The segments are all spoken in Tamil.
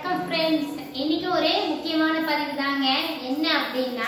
வணக்கம் ஃப்ரெண்ட்ஸ் இன்னைக்கு ஒரே முக்கியமான பதிவு தாங்க என்ன அப்படின்னா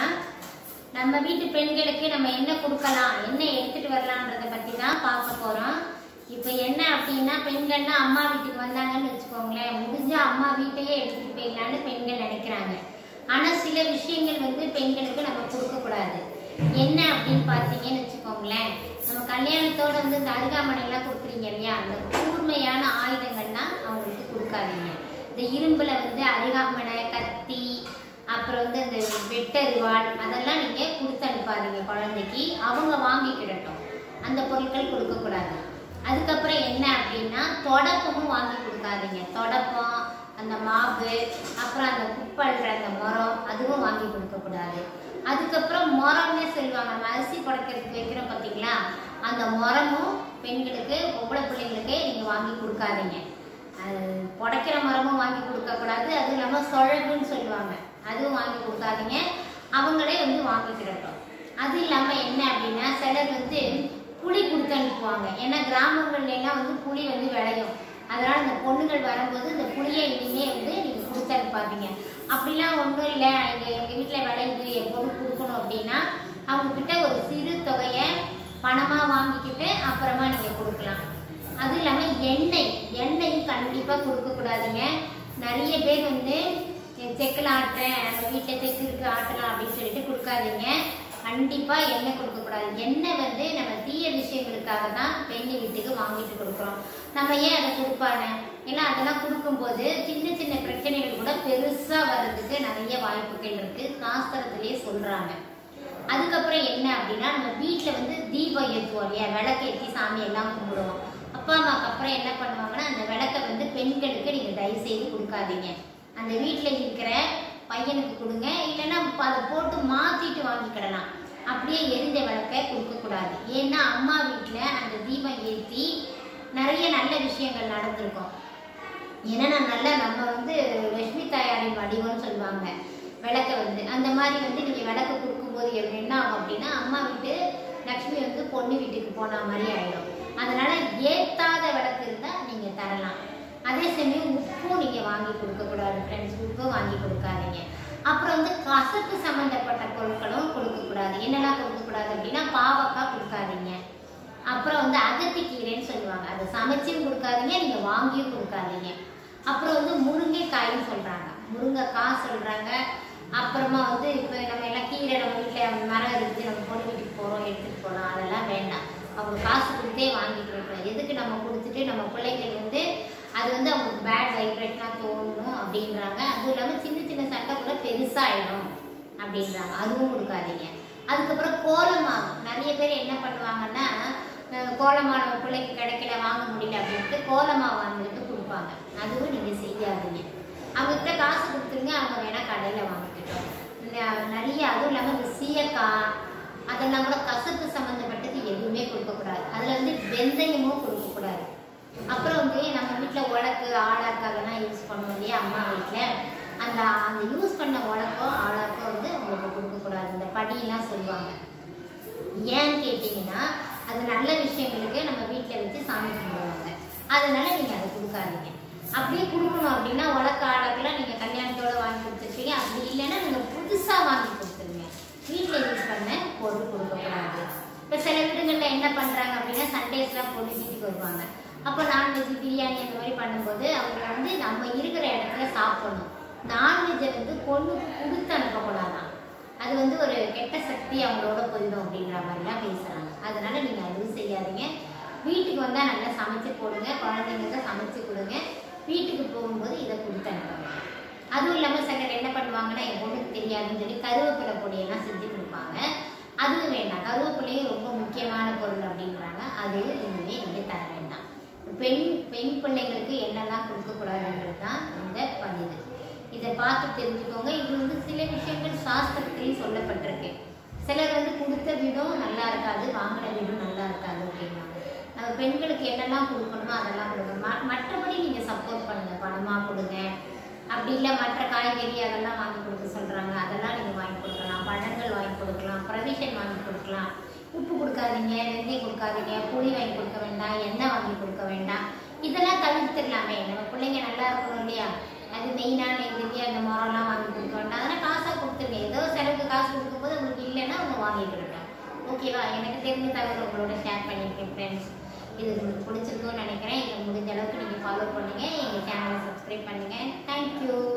நம்ம வீட்டு பெண்களுக்கு நம்ம என்ன கொடுக்கலாம் என்ன எடுத்துட்டு வரலாம்ன்றத பத்தி தான் பார்க்க போறோம் இப்போ என்ன அப்படின்னா பெண்கள்னா அம்மா வீட்டுக்கு வந்தாங்கன்னு வச்சுக்கோங்களேன் முடிஞ்ச அம்மா வீட்டையே எடுத்துட்டு போயிடலான்னு பெண்கள் நினைக்கிறாங்க ஆனா சில விஷயங்கள் வந்து பெண்களுக்கு நம்ம கொடுக்க கூடாது என்ன அப்படின்னு பார்த்தீங்கன்னு வச்சுக்கோங்களேன் நம்ம கல்யாணத்தோட வந்து இந்த அருகாமனை எல்லாம் கொடுக்குறீங்க இல்லையா அந்த கூர்மையான ஆயுதங்கள்லாம் அவங்களுக்கு கொடுக்காதீங்க இந்த இரும்புல வந்து அருகாமனை கத்தி அப்புறம் வந்து அந்த வெட்டறிவாள் அதெல்லாம் நீங்க கொடுத்து அனுப்பாதீங்க குழந்தைக்கு அவங்க வாங்கிக்கிடட்டும் அந்த பொருட்கள் கொடுக்கக்கூடாது அதுக்கப்புறம் என்ன அப்படின்னா தொடப்பமும் வாங்கி கொடுக்காதீங்க தொடப்பம் அந்த மாவு அப்புறம் அந்த குப்பல்ற அந்த முறம் அதுவும் வாங்கி கொடுக்கக்கூடாது அதுக்கப்புறம் முறம்னே சொல்லுவாங்க நம்ம அரிசி படைக்கிறதுக்கு வைக்கிறோம் பார்த்தீங்களா அந்த முறமும் பெண்களுக்கு பொம்பளை பிள்ளைங்களுக்கு நீங்கள் வாங்கி கொடுக்காதீங்க அது புடைக்கிற மரமும் வாங்கி கொடுக்கக்கூடாது அதுவும் இல்லாமல் சொழகுன்னு சொல்லுவாங்க அதுவும் வாங்கி கொடுக்காதீங்க அவங்களே வந்து வாங்கிக்கிடட்டும் அது இல்லாமல் என்ன அப்படின்னா சிலர் வந்து புளி கொடுத்து அனுப்புவாங்க ஏன்னா கிராமங்கள்ல எல்லாம் வந்து புளி வந்து விளையும் அதனால இந்த பொண்ணுகள் வரும்போது இந்த புளியை இனிமே வந்து நீங்கள் கொடுத்து அனுப்பாதீங்க அப்படிலாம் ஒன்றும் இல்லை எங்கள் எங்கள் வீட்டில் விளையுது என் பொண்ணு கொடுக்கணும் அப்படின்னா அவங்க கிட்ட ஒரு சிறு தொகையை பணமாக வாங்கிக்கிட்டு அப்புறமா நீங்கள் கொடுக்கலாம் அது இல்லாமல் எண்ணெய் எண்ணெயும் கண்டிப்பாக கொடுக்கக்கூடாதுங்க நிறைய பேர் வந்து செக்கில் ஆட்டுறேன் நம்ம வீட்டில் செக்கு இருக்கு ஆட்டலாம் அப்படின்னு சொல்லிட்டு கொடுக்காதீங்க கண்டிப்பாக எண்ணெய் கொடுக்கக்கூடாது எண்ணெய் வந்து நம்ம தீய விஷயங்களுக்காக தான் பெண் வீட்டுக்கு வாங்கிட்டு கொடுக்குறோம் நம்ம ஏன் அதை கொடுப்பானே ஏன்னா அதெல்லாம் கொடுக்கும்போது சின்ன சின்ன பிரச்சனைகள் கூட பெருசாக வர்றதுக்கு நிறைய வாய்ப்புகள் இருக்கு சாஸ்திரத்திலேயே சொல்றாங்க அதுக்கப்புறம் என்ன அப்படின்னா நம்ம வீட்டில் வந்து தீபம் ஏற்றுவோம் இல்லையா விளக்கு ஏற்றி சாமி எல்லாம் கும்பிடுவோம் அப்பா அம்மாக்கு அப்புறம் என்ன பண்ணுவாங்கன்னா அந்த விளக்கை வந்து பெண்களுக்கு நீங்கள் தயவு செய்து கொடுக்காதீங்க அந்த வீட்டில் இருக்கிற பையனுக்கு கொடுங்க இல்லைன்னா அதை போட்டு மாற்றிட்டு வாங்கிக்கிடலாம் அப்படியே எரிஞ்ச விளக்கை கொடுக்கக்கூடாது ஏன்னா அம்மா வீட்டில் அந்த தீபம் ஏற்றி நிறைய நல்ல விஷயங்கள் நடந்திருக்கும் ஏன்னா நான் நல்லா நம்ம வந்து லட்சுமி தாயாரின் வடிவம்னு சொல்லுவாங்க விளக்கை வந்து அந்த மாதிரி வந்து நீங்கள் விளக்கு கொடுக்கும்போது என்ன என்ன ஆகும் அப்படின்னா அம்மா வீட்டு லக்ஷ்மி வந்து பொண்ணு வீட்டுக்கு போன மாதிரி ஆயிடும் அதனால ஏத்தாத விளக்கு இருந்தால் நீங்கள் தரலாம் அதே சமயம் உப்பும் நீங்கள் வாங்கி கொடுக்கக்கூடாது ஃப்ரெண்ட்ஸ் உப்பும் வாங்கி கொடுக்காதீங்க அப்புறம் வந்து கசப்பு சம்மந்தப்பட்ட பொருட்களும் கொடுக்கக்கூடாது என்னெல்லாம் கொடுக்கக்கூடாது அப்படின்னா பாவக்காய் கொடுக்காதீங்க அப்புறம் வந்து அகத்திக்கீரைன்னு சொல்லுவாங்க அதை சமைச்சும் கொடுக்காதீங்க நீங்கள் வாங்கியும் கொடுக்காதீங்க அப்புறம் வந்து முருங்கைக்காயின்னு சொல்கிறாங்க முருங்கைக்காய் சொல்கிறாங்க அப்புறமா வந்து இப்போ நம்ம எல்லாம் கீரை நம்ம வீட்டில் மரம் இருக்குது நம்ம பொண்ணு வீட்டுக்கு போகிறோம் எடுத்துகிட்டு போகிறோம் அதெல்லாம் வேண்டாம் அவங்க காசு கொடுத்தே வாங்கிட்டு இருக்கோம் எதுக்கு நம்ம கொடுத்துட்டு நம்ம பிள்ளைகள் வந்து அது வந்து அவங்களுக்கு பேட் வைப்ரேஷனாக தோணணும் அப்படின்றாங்க அதுவும் இல்லாமல் சின்ன சின்ன சட்டை கூட பெருசாகிடும் அப்படின்றாங்க அதுவும் கொடுக்காதீங்க அதுக்கப்புறம் கோலமாவு நிறைய பேர் என்ன பண்ணுவாங்கன்னா அஹ் கோலமாவு பிள்ளைக்கு கிடைக்கல வாங்க முடியல அப்படின்ட்டு கோலமாவு வந்துட்டு கொடுப்பாங்க அதுவும் நீங்கள் செய்யாதீங்க அவங்ககிட்ட காசு கொடுத்துருங்க அவங்க வேணால் கடையில் வாங்கிக்கிட்டோம் ந- நிறைய அதுவும் இல்லாமல் இந்த சீயக்காய் அதெல்லாம் கூட கசப்பு சம்மந்தப்பட்டது எதுவுமே கொடுக்கக்கூடாது அதில் வந்து வெந்தயமும் கொடுக்கக்கூடாது அப்புறம் வந்து நம்ம வீட்டில் உலக்கு ஆளாக்கு அதெல்லாம் யூஸ் பண்ணுவோம் இல்லையா அம்மா வீட்டில் அந்த அந்த யூஸ் பண்ண உலக்கோ ஆளாக்கோ வந்து அவங்களுக்கு கொடுக்கக்கூடாது இந்த படியெல்லாம் சொல்லுவாங்க ஏன்னு கேட்டிங்கன்னா அது நல்ல விஷயங்களுக்கு நம்ம வீட்டில் வச்சு சாமி கும்பிடுவாங்க அதனால நீங்கள் அதை கொடுக்காதீங்க அப்படியே கொடுக்கணும் அப்படின்னா உலக்க ஆளாக்கெல்லாம் நீங்கள் கல்யாணத்தோட வாங்கி கொடுத்துருப்பீங்க அப்படி இல்லைன்னா நீங்கள் புதுசாக வாங்கி கொடுத்துருங்க வீட்டில் யூஸ் பண்ண பொருள் கொடுக்கக்கூடாது இப்போ சில வீடுகளில் என்ன பண்ணுறாங்க அப்படின்னா சண்டேஸ்லாம் பொண்ணு வீட்டுக்கு வருவாங்க அப்போ நான்வெஜ் பிரியாணி அந்த மாதிரி பண்ணும்போது அவங்க வந்து நம்ம இருக்கிற இடத்துல சாப்பிடணும் நான்வெஜ்ஜை வந்து பொண்ணுக்கு கொடுத்து அனுப்பக்கூடாதான் அது வந்து ஒரு கெட்ட சக்தி அவங்களோட போயிடும் அப்படின்ற மாதிரிலாம் பேசுகிறாங்க அதனால நீங்கள் அதுவும் செய்யாதீங்க வீட்டுக்கு வந்தால் நல்லா சமைச்சு போடுங்க குழந்தைங்களுக்கு சமைச்சு கொடுங்க வீட்டுக்கு போகும்போது இதை கொடுத்து அனுப்புங்க அதுவும் இல்லாமல் சிலர் என்ன பண்ணுவாங்கன்னா என் பொண்ணுக்கு தெரியாதுன்னு சொல்லி கருவேப்பிலை பொடியெல்லாம் செஞ்சு கொடுப்பாங்க அதுவும் வேண்டாம் கருவேப்பிலையும் ரொம்ப முக்கியமான பொருள் அப்படின்றாங்க அதையும் இனிமே நீங்கள் தர வேண்டாம் பெண் பெண் பிள்ளைங்களுக்கு என்னெல்லாம் கொடுக்கக்கூடாதுன்றது தான் இந்த பதிவு இதை பார்த்து தெரிஞ்சுக்கோங்க இது வந்து சில விஷயங்கள் சாஸ்திரத்திலையும் சொல்லப்பட்டிருக்கு சிலர் வந்து கொடுத்த வீடும் நல்லா இருக்காது வாங்கின வீடும் நல்லா இருக்காது அப்படின்னாங்க நம்ம பெண்களுக்கு என்னெல்லாம் கொடுக்கணுமோ அதெல்லாம் கொடுங்க ம- மற்றபடி நீங்கள் சப்போர்ட் பண்ணுங்க பணமாக கொடுங்க அப்படி இல்லை மற்ற காய்கறி அதெல்லாம் வாங்கி கொடுக்க சொல்கிறாங்க அதெல்லாம் நீங்கள் வாங்கி கொடுக்கலாம் பழங்கள் வாங்கி கொடுக்கலாம் ப்ரொவிஷன் வாங்கி கொடுக்கலாம் உப்பு கொடுக்காதீங்க வெந்தயம் கொடுக்காதீங்க புளி வாங்கி கொடுக்க வேண்டாம் எண்ணெய் வாங்கி கொடுக்க வேண்டாம் இதெல்லாம் தவிர்த்துடலாமே நம்ம பிள்ளைங்க நல்லா இருக்கணும் இல்லையா அதுவுமே மெயினான இதுக்கு அந்த மரம்லாம் வாங்கி கொடுக்க வேண்டாம் அதெல்லாம் காசாக கொடுத்துருங்க ஏதோ செலவுக்கு காசு கொடுக்கும்போது உங்களுக்கு இல்லைன்னா அவங்க வாங்கிட்டு இருக்கேன் ஓகேவா எனக்கு தெரிஞ்ச தகவல் உங்களோட ஷேர் பண்ணியிருக்கேன் ஃப்ரெண்ட்ஸ் இது உங்களுக்கு பிடிச்சிருக்கும்னு நினைக்கிறேன் இதை முடிஞ்ச அளவுக்கு நீங்கள் ஃபாலோ பண்ணுங்கள் எங்கள் சேனலை சப்ஸ்கிரைப் பண்ணுங்கள் தேங்க்யூ